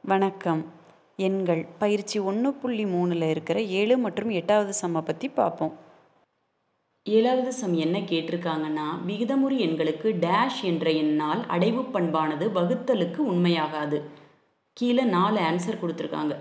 வணக்கம் எண்கள் பயிற்சி ஒன்று புள்ளி மூணில் இருக்கிற ஏழு மற்றும் எட்டாவது சம்மை பற்றி பார்ப்போம் ஏழாவது சம் என்ன கேட்டிருக்காங்கன்னா விகிதமுறி எண்களுக்கு டேஷ் என்ற எண்ணால் அடைவு பண்பானது வகுத்தலுக்கு உண்மையாகாது கீழே நாலு ஆன்சர் கொடுத்துருக்காங்க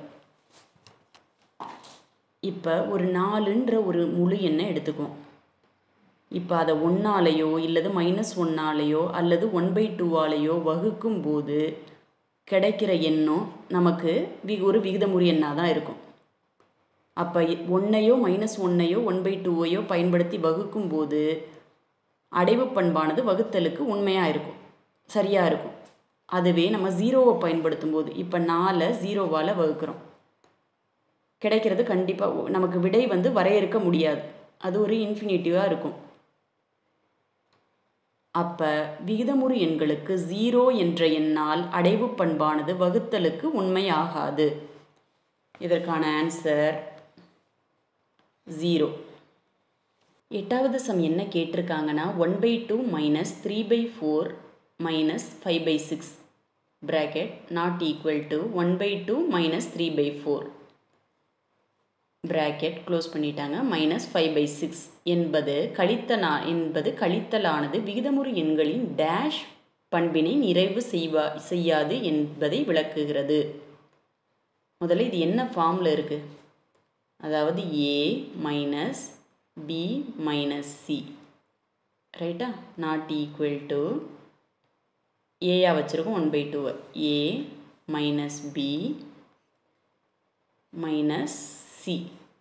இப்போ ஒரு நாலுன்ற ஒரு முழு எண்ணை எடுத்துக்குவோம் இப்போ அதை ஒன்னாலேயோ இல்லது மைனஸ் ஒன்னாலேயோ அல்லது ஒன் பை டூவாலேயோ வகுக்கும் போது கிடைக்கிற எண்ணும் நமக்கு வி ஒரு விகிதமுறி எண்ணாக தான் இருக்கும் அப்போ ஒன்றையோ மைனஸ் ஒன்றையோ ஒன் பை டூவையோ பயன்படுத்தி வகுக்கும் போது அடைவு பண்பானது வகுத்தலுக்கு உண்மையாக இருக்கும் சரியாக இருக்கும் அதுவே நம்ம ஜீரோவை பயன்படுத்தும் போது இப்போ நாலை ஜீரோவால் வகுக்கிறோம் கிடைக்கிறது கண்டிப்பாக நமக்கு விடை வந்து வரையறுக்க முடியாது அது ஒரு இன்ஃபினிட்டிவாக இருக்கும் அப்போ விகிதமுறு எண்களுக்கு ஜீரோ என்ற எண்ணால் அடைவு பண்பானது வகுத்தலுக்கு உண்மையாகாது இதற்கான ஆன்சர் ஜீரோ எட்டாவது சம் என்ன கேட்டிருக்காங்கன்னா one by two minus three by four minus five by six bracket not equal to one by two minus three by four bracket close பண்ணிட்டாங்க மைனஸ் ஃபைவ் பை சிக்ஸ் என்பது கழித்தனா என்பது கழித்தலானது விகிதமுறு எண்களின் dash பண்பினை நிறைவு செய்வா செய்யாது என்பதை விளக்குகிறது முதல்ல இது என்ன ஃபார்மில் இருக்குது அதாவது A minus B minus C ரைட்டா நாட் ஈக்குவல் டு ஏயாக வச்சுருக்கோம் ஒன் பை டூவை A minus B minus C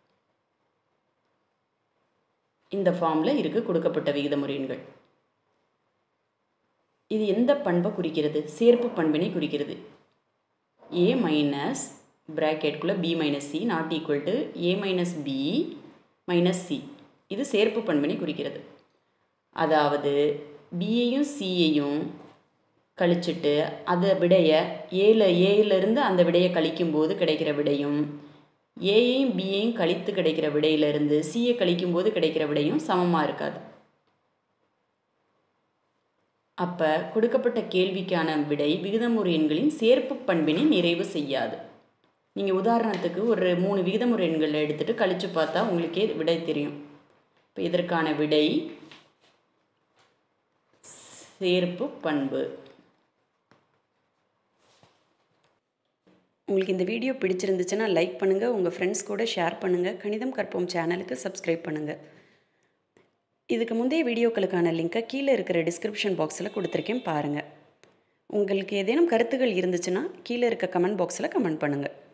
இந்த ஃபார்மில் இருக்குது கொடுக்கப்பட்ட விகிதமுறை எண்கள் இது எந்த பண்பை குறிக்கிறது சேர்ப்பு பண்பினை குறிக்கிறது ஏ மைனஸ் ப்ராக்கெட்குள்ளே B minus C not equal to A minus B minus C இது சேர்ப்பு பண்பினை குறிக்கிறது அதாவது பியையும் சியையும் கழிச்சிட்டு அதை விடைய ஏல ஏயிலிருந்து அந்த விடையை கழிக்கும்போது கிடைக்கிற விடையும் ஏயையும் பியையும் கழித்து கிடைக்கிற விடையிலிருந்து சியை கழிக்கும் போது கிடைக்கிற விடையும் சமமாக இருக்காது அப்போ கொடுக்கப்பட்ட கேள்விக்கான விடை விகிதமுறை எண்களின் சேர்ப்பு பண்பினை நிறைவு செய்யாது நீங்கள் உதாரணத்துக்கு ஒரு மூணு விகிதமுறை எண்களை எடுத்துகிட்டு கழித்து பார்த்தா உங்களுக்கே விடை தெரியும் இப்போ இதற்கான விடை சேர்ப்பு பண்பு உங்களுக்கு இந்த வீடியோ பிடிச்சிருந்துச்சுன்னா லைக் பண்ணுங்கள் உங்கள் ஃப்ரெண்ட்ஸ் கூட ஷேர் பண்ணுங்கள் கணிதம் கற்போம் சேனலுக்கு சப்ஸ்கிரைப் பண்ணுங்கள் இதுக்கு முந்தைய வீடியோக்களுக்கான லிங்க்கை கீழே இருக்கிற டிஸ்கிரிப்ஷன் பாக்ஸில் கொடுத்துருக்கேன் பாருங்கள் உங்களுக்கு ஏதேனும் கருத்துகள் இருந்துச்சுன்னா கீழே இருக்க கமெண்ட் பாக்ஸில் கமெண்ட் பண்ணுங்கள்